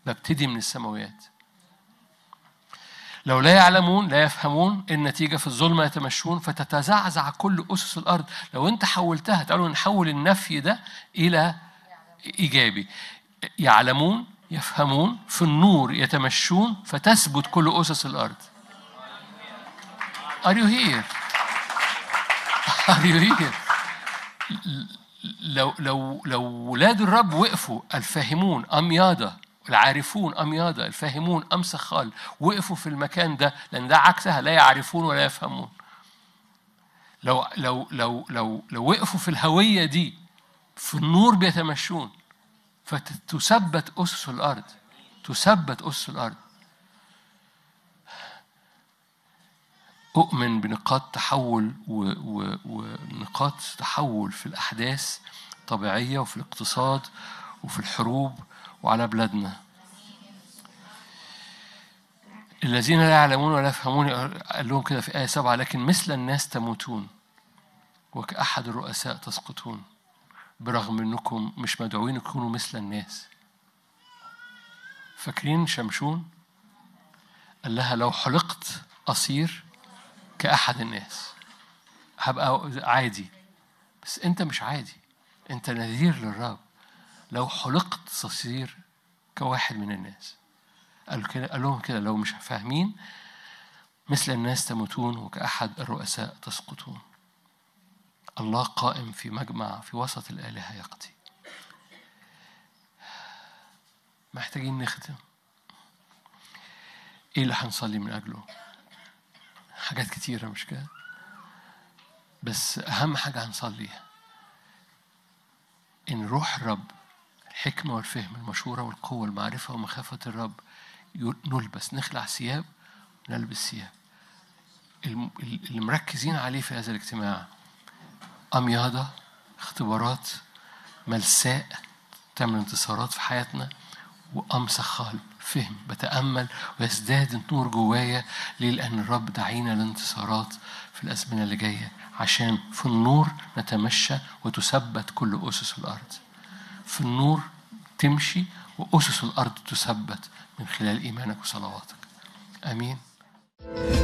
ببتدي من السماويات لو لا يعلمون لا يفهمون النتيجة في الظلمة يتمشون فتتزعزع كل أسس الأرض لو أنت حولتها تعالوا نحول النفي ده إلى إيجابي يعلمون يفهمون في النور يتمشون فتثبت كل أسس الأرض Are you here? Are you here? لو لو لو ولاد الرب وقفوا الفاهمون أمياضة العارفون أمياضة الفاهمون أم سخال وقفوا في المكان ده لأن ده عكسها لا يعرفون ولا يفهمون لو لو لو لو لو وقفوا في الهوية دي في النور بيتمشون فتثبت أسس الأرض تثبت أسس الأرض أؤمن بنقاط تحول ونقاط تحول في الأحداث الطبيعية وفي الاقتصاد وفي الحروب وعلى بلادنا الذين لا يعلمون ولا يفهمون قال لهم كده في آية سبعة لكن مثل الناس تموتون وكأحد الرؤساء تسقطون برغم انكم مش مدعوين تكونوا مثل الناس فاكرين شمشون قال لها لو حلقت أصير كأحد الناس هبقى عادي بس أنت مش عادي أنت نذير للرب لو حلقت تصير كواحد من الناس قال كده قال لهم كده لو مش فاهمين مثل الناس تموتون وكأحد الرؤساء تسقطون الله قائم في مجمع في وسط الآلهة يقضي محتاجين نختم ايه اللي هنصلي من اجله حاجات كتيرة مش كده بس أهم حاجة هنصليها إن روح الرب الحكمة والفهم المشورة والقوة والمعرفة ومخافة الرب نلبس نخلع ثياب نلبس ثياب اللي مركزين عليه في هذا الاجتماع أمياضة اختبارات ملساء تعمل انتصارات في حياتنا وأمسخ فهم بتأمل ويزداد النور جوايا ليه؟ لأن الرب دعينا لانتصارات في الأزمنة اللي جاية عشان في النور نتمشى وتثبت كل أسس الأرض في النور تمشي وأسس الأرض تثبت من خلال إيمانك وصلواتك آمين